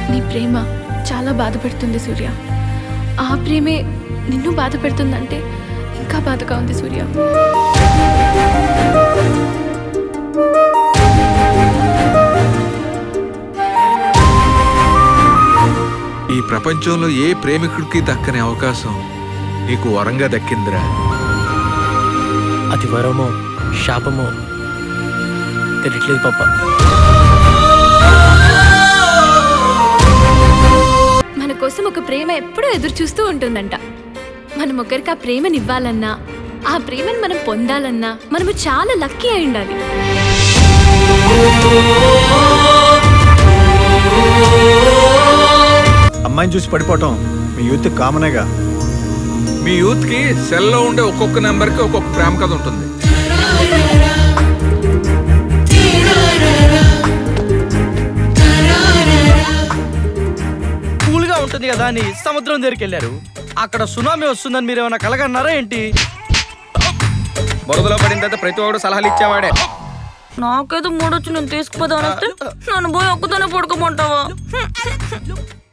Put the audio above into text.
నీ ప్రేమ చాలా బాధపెడుతుంది సూర్య ఆ ప్రేమే నిన్ను బాధ పెడుతుందంటే ఇంకా బాధగా ఉంది సూర్య ఈ ప్రపంచంలో ఏ ప్రేమికుడికి దక్కని అవకాశం నీకు వరంగా దక్కిందిరా అది వరమో శాపమో తెలియట్లేదు పప్ప మన కోసం ఒక ప్రేమ ఎప్పుడూ ఎదురు చూస్తూ ఉంటుందంట మనం ఒకరికి ఆ ప్రేమనివ్వాలన్నా ఆ ప్రేమను మనం పొందాలన్నా మనము చాలా లక్కీ అయి ఉండాలి అమ్మాయిని చూసి పడిపోవటం మీ యూత్ కామనేగా మీ యూత్ కి సెల్లో ఉండే ఒక్కొక్క నెంబర్ కి ఒక్కొక్క ప్రేమ కథ ఉంటుంది కూల్ గా ఉంటుంది కదా అని సముద్రం దగ్గరికి వెళ్ళారు అక్కడ సునామీ వస్తుందని మీరు ఏమైనా కలగన్నారా ఏంటి బురదలో పడిన తర్వాత ప్రతి ఒక్కడు సలహాలు ఇచ్చేవాడే నాకేదో మూడొచ్చి నేను తీసుకుపోదామని వస్తే నన్ను పోయి ఒక్కతోనే పడుకోమంటావా